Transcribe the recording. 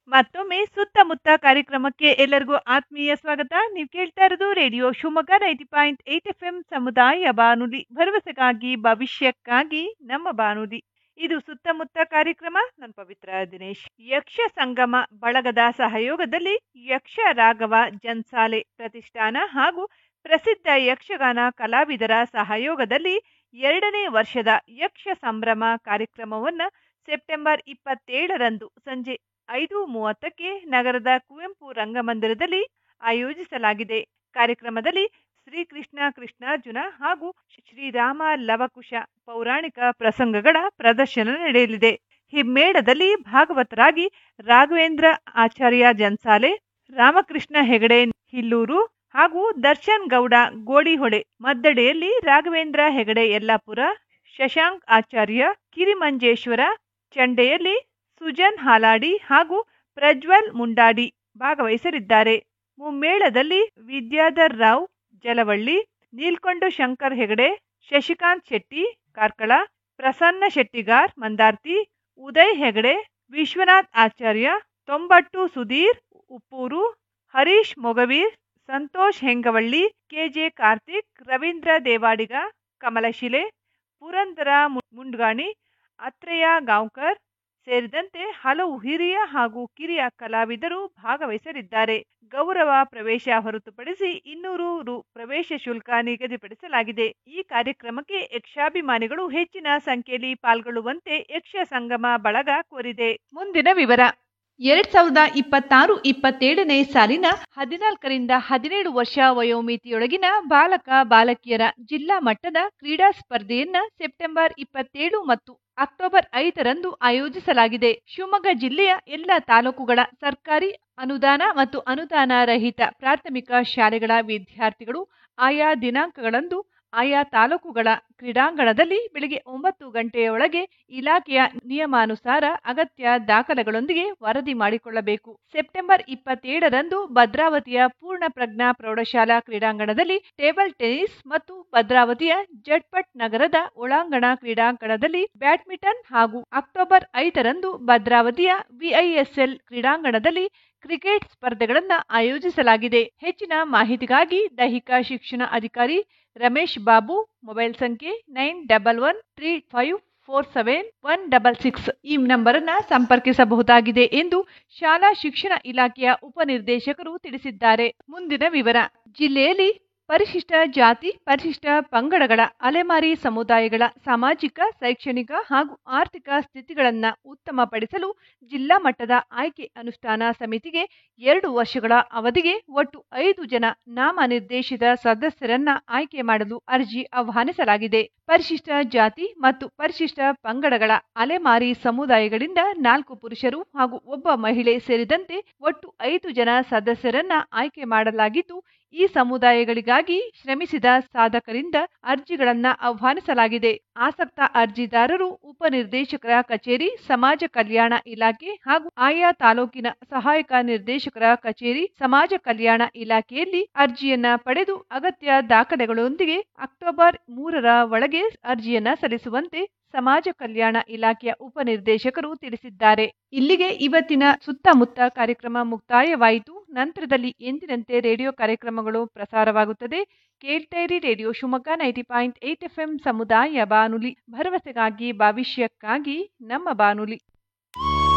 ಮತ್ತೊಮ್ಮೆ ಸುತ್ತಮುತ್ತ ಕಾರ್ಯಕ್ರಮಕ್ಕೆ ಎಲ್ಲರಿಗೂ ಆತ್ಮೀಯ ಸ್ವಾಗತ ನೀವು ಕೇಳ್ತಾ ಇರೋದು radio Shivamogga ninety point eight F M ಸಮುದಾಯ ಬಾನುಲಿ ಭರವಸೆಗಾಗಿ ಭವಿಷ್ಯಕ್ಕಾಗಿ ನಮ್ಮ ಬಾನುಲಿ ಇದು ಸುತ್ತಮುತ್ತ ಕಾರ್ಯಕ್ರಮ ನನ್ನ ಪವಿತ್ರ ದಿನೇಶ್ ಯಕ್ಷ ಸಂಗಮ ಬಳಗದ ಸಹಯೋಗದಲ್ಲಿ ಯಕ್ಷ ರಾಘವ ಜನ್ಸಾಲೆ ಪ್ರತಿಷ್ಠಾನ ಹಾಗೂ ಪ್ರಸಿದ್ಧ ಯಕ್ಷಗಾನ ಕಲಾವಿದರ ಸಹಯೋಗದಲ್ಲಿ ಎರಡನೇ ವರ್ಷದ ಯಕ್ಷ ಸಂಭ್ರಮ ಕಾರ್ಯಕ್ರಮವನ್ನು ಸೆಪ್ಟೆಂಬರ್ ಇಪ್ಪತ್ತೇಳರಂದು ಸಂಜೆ ಐದು ಮೂವತ್ತಕ್ಕೆ ನಗರದ ಕುವೆಂಪು ರಂಗಮಂದಿರದಲ್ಲಿ ಆಯೋಜಿಸಲಾಗಿದೆ ಕಾರ್ಯಕ್ರಮದಲ್ಲಿ ಶ್ರೀಕೃಷ್ಣ ಕೃಷ್ಣಾರ್ಜುನ ಹಾಗೂ ಶ್ರೀರಾಮ ಲವಕುಶ ಪೌರಾಣಿಕ ಪ್ರಸಂಗಗಳ ಪ್ರದರ್ಶನ ನಡೆಯಲಿದೆ ಹಿಮ್ಮೇಳದಲ್ಲಿ ಭಾಗವತರಾಗಿ ರಾಘವೇಂದ್ರ ಆಚಾರ್ಯ ಜನ್ಸಾಲೆ ರಾಮಕೃಷ್ಣ ಹೆಗಡೆ ಹಿಲ್ಲೂರು ಹಾಗೂ ದರ್ಶನ್ ಗೌಡ ಗೋಡಿಹೊಳೆ ಮದ್ದಡೆಯಲ್ಲಿ ರಾಘವೇಂದ್ರ ಹೆಗಡೆ ಯಲ್ಲಾಪುರ ಶಶಾಂಕ್ ಆಚಾರ್ಯ ಕಿರಿಮಂಜೇಶ್ವರ ಚಂಡೆಯಲ್ಲಿ ಸುಜನ್ ಹಾಲಾಡಿ ಹಾಗೂ ಪ್ರಜ್ವಲ್ ಮುಂಡಾಡಿ ಭಾಗವಹಿಸಲಿದ್ದಾರೆ ಮುಮ್ಮೇಳದಲ್ಲಿ ವಿದ್ಯಾಧರ್ ರಾವ್ ಜಲವಳ್ಳಿ ನೀಲ್ಕೊಂಡ ಶಂಕರ್ ಹೆಗಡೆ ಶಶಿಕಾಂತ್ ಶೆಟ್ಟಿ ಕಾರ್ಕಳ ಪ್ರಸನ್ನ ಶೆಟ್ಟಿಗಾರ್ ಮಂದಾರ್ತಿ ಉದಯ್ ಹೆಗಡೆ ವಿಶ್ವನಾಥ್ ಆಚಾರ್ಯ ತೊಂಬಟ್ಟು ಸುಧೀರ್ ಉಪ್ಪೂರು ಹರೀಶ್ ಮೊಗವೀರ್ ಸಂತೋಷ್ ಹೆಂಗವಳ್ಳಿ ಕೆಜೆ ಕಾರ್ತಿಕ್ ರವೀಂದ್ರ ದೇವಾಡಿಗ ಕಮಲಶಿಲೆ ಪುರಂದರ ಮುಂಡ್ಗಾಣಿ ಅತ್ರೇಯ ಗಾಂವ್ಕರ್ ಸೇರಿದಂತೆ ಹಲವು ಹಿರಿಯ ಹಾಗೂ ಕಿರಿಯ ಕಲಾವಿದರು ಭಾಗವಹಿಸಲಿದ್ದಾರೆ ಗೌರವ ಪ್ರವೇಶ ಹೊರತುಪಡಿಸಿ ಇನ್ನೂರು ರು ಪ್ರವೇಶ ಶುಲ್ಕ ನಿಗದಿಪಡಿಸಲಾಗಿದೆ ಈ ಕಾರ್ಯಕ್ರಮಕ್ಕೆ ಯಕ್ಷಾಭಿಮಾನಿಗಳು ಹೆಚ್ಚಿನ ಸಂಖ್ಯೆಯಲ್ಲಿ ಪಾಲ್ಗೊಳ್ಳುವಂತೆ ಯಕ್ಷ ಸಂಗಮ ಬಳಗ ಕೋರಿದೆ ಮುಂದಿನ ವಿವರ ಎರಡ್ ಸಾವಿರದ ಇಪ್ಪತ್ತಾರು ಇಪ್ಪತ್ತೇಳನೇ ಸಾಲಿನ ಹದಿನಾಲ್ಕರಿಂದ ಹದಿನೇಳು ವರ್ಷ ವಯೋಮಿತಿಯೊಳಗಿನ ಬಾಲಕ ಬಾಲಕಿಯರ ಜಿಲ್ಲಾ ಮಟ್ಟದ ಕ್ರೀಡಾ ಸ್ಪರ್ಧೆಯನ್ನ ಸೆಪ್ಟೆಂಬರ್ ಇಪ್ಪತ್ತೇಳು ಮತ್ತು ಅಕ್ಟೋಬರ್ ಐದರಂದು ಆಯೋಜಿಸಲಾಗಿದೆ ಶಿವಮೊಗ್ಗ ಜಿಲ್ಲೆಯ ಎಲ್ಲ ತಾಲೂಕುಗಳ ಸರ್ಕಾರಿ ಅನುದಾನ ಮತ್ತು ಅನುದಾನ ರಹಿತ ಪ್ರಾಥಮಿಕ ಶಾಲೆಗಳ ವಿದ್ಯಾರ್ಥಿಗಳು ಆಯಾ ದಿನಾಂಕಗಳಂದು ಆಯಾ ತಾಲೂಕುಗಳ ಕ್ರೀಡಾಂಗಣದಲ್ಲಿ ಬೆಳಗ್ಗೆ ಒಂಬತ್ತು ಗಂಟೆಯೊಳಗೆ ಇಲಾಖೆಯ ನಿಯಮಾನುಸಾರ ಅಗತ್ಯ ದಾಖಲೆಗಳೊಂದಿಗೆ ವರದಿ ಮಾಡಿಕೊಳ್ಳಬೇಕು ಸೆಪ್ಟೆಂಬರ್ ಇಪ್ಪತ್ತೇಳರಂದು ಭದ್ರಾವತಿಯ ಪೂರ್ಣ ಪ್ರಜ್ಞಾ ಪ್ರೌಢಶಾಲಾ ಕ್ರೀಡಾಂಗಣದಲ್ಲಿ ಟೇಬಲ್ ಟೆನಿಸ್ ಮತ್ತು ಭದ್ರಾವತಿಯ ಜಟ್ಪಟ್ ನಗರದ ಒಳಾಂಗಣ ಕ್ರೀಡಾಂಗಣದಲ್ಲಿ ಬ್ಯಾಡ್ಮಿಂಟನ್ ಹಾಗೂ ಅಕ್ಟೋಬರ್ ಐದರಂದು ಭದ್ರಾವತಿಯ ವಿಐಎಸ್ಎಲ್ ಕ್ರೀಡಾಂಗಣದಲ್ಲಿ ಕ್ರಿಕೆಟ್ ಸ್ಪರ್ಧೆಗಳನ್ನು ಆಯೋಜಿಸಲಾಗಿದೆ ಹೆಚ್ಚಿನ ಮಾಹಿತಿಗಾಗಿ ದೈಹಿಕ ಶಿಕ್ಷಣ ಅಧಿಕಾರಿ ರಮೇಶ್ ಬಾಬು ಮೊಬೈಲ್ ಸಂಖ್ಯೆ nine double one three five four seven one double six ಈ ನಂಬರನ್ನು ಸಂಪರ್ಕಿಸಬಹುದಾಗಿದೆ ಎಂದು ಶಾಲಾ ಶಿಕ್ಷಣ ಇಲಾಖೆಯ ಉಪನಿರ್ದೇಶಕರು ತಿಳಿಸಿದ್ದಾರೆ ಮುಂದಿನ ವಿವರ ಜಿಲ್ಲೆಯಲ್ಲಿ ಪರಿಶಿಷ್ಟ ಜಾತಿ ಪರಿಶಿಷ್ಟ ಪಂಗಡಗಳ ಅಲೆಮಾರಿ ಸಮುದಾಯಗಳ ಸಾಮಾಜಿಕ ಶೈಕ್ಷಣಿಕ ಹಾಗೂ ಆರ್ಥಿಕ ಸ್ಥಿತಿಗಳನ್ನು ಉತ್ತಮಪಡಿಸಲು ಜಿಲ್ಲಾ ಮಟ್ಟದ ಆಯ್ಕೆ ಅನುಷ್ಠಾನ ಸಮಿತಿಗೆ ಎರಡು ವರ್ಷಗಳ ಅವಧಿಗೆ ಒಟ್ಟು ಐದು ಜನ ನಾಮನಿರ್ದೇಶಿತ ಸದಸ್ಯರನ್ನ ಆಯ್ಕೆ ಮಾಡಲು ಅರ್ಜಿ ಆಹ್ವಾನಿಸಲಾಗಿದೆ ಪರಿಶಿಷ್ಟ ಜಾತಿ ಮತ್ತು ಪರಿಶಿಷ್ಟ ಪಂಗಡಗಳ ಅಲೆಮಾರಿ ಸಮುದಾಯಗಳಿಂದ ನಾಲ್ಕು ಪುರುಷರು ಹಾಗೂ ಒಬ್ಬ ಮಹಿಳೆ ಸೇರಿದಂತೆ ಒಟ್ಟು ಐದು ಜನ ಸದಸ್ಯರನ್ನ ಆಯ್ಕೆ ಮಾಡಲಾಗಿದ್ದು ಈ ಸಮುದಾಯಗಳಿಗಾಗಿ ಶ್ರಮಿಸಿದ ಸಾಧಕರಿಂದ ಅರ್ಜಿಗಳನ್ನ ಆಹ್ವಾನಿಸಲಾಗಿದೆ ಆಸಕ್ತ ಅರ್ಜಿದಾರರು ಉಪನಿರ್ದೇಶಕರ ಕಚೇರಿ ಸಮಾಜ ಕಲ್ಯಾಣ ಇಲಾಖೆ ಹಾಗೂ ಆಯಾ ತಾಲೂಕಿನ ಸಹಾಯಕ ನಿರ್ದೇಶಕರ ಕಚೇರಿ ಸಮಾಜ ಕಲ್ಯಾಣ ಇಲಾಖೆಯಲ್ಲಿ ಅರ್ಜಿಯನ್ನ ಪಡೆದು ಅಗತ್ಯ ದಾಖಲೆಗಳೊಂದಿಗೆ ಅಕ್ಟೋಬರ್ ಮೂರರ ಒಳಗೆ ಅರ್ಜಿಯನ್ನ ಸಲ್ಲಿಸುವಂತೆ ಸಮಾಜ ಕಲ್ಯಾಣ ಇಲಾಖೆಯ ಉಪನಿರ್ದೇಶಕರು ತಿಳಿಸಿದ್ದಾರೆ ಇಲ್ಲಿಗೆ ಇವತ್ತಿನ ಸುತ್ತಮುತ್ತ ಕಾರ್ಯಕ್ರಮ ಮುಕ್ತಾಯವಾಯಿತು ನಂತರದಲ್ಲಿ ಎಂದಿನಂತೆ ರೇಡಿಯೋ ಕಾರ್ಯಕ್ರಮಗಳು ಪ್ರಸಾರವಾಗುತ್ತದೆ ಕೇಳ್ತೇರಿ radio Shivamogga ninety point eight F M ಸಮುದಾಯ ಬಾನುಲಿ ಭರವಸೆಗಾಗಿ ಭವಿಷ್ಯಕ್ಕಾಗಿ ನಮ್ಮ ಬಾನುಲಿ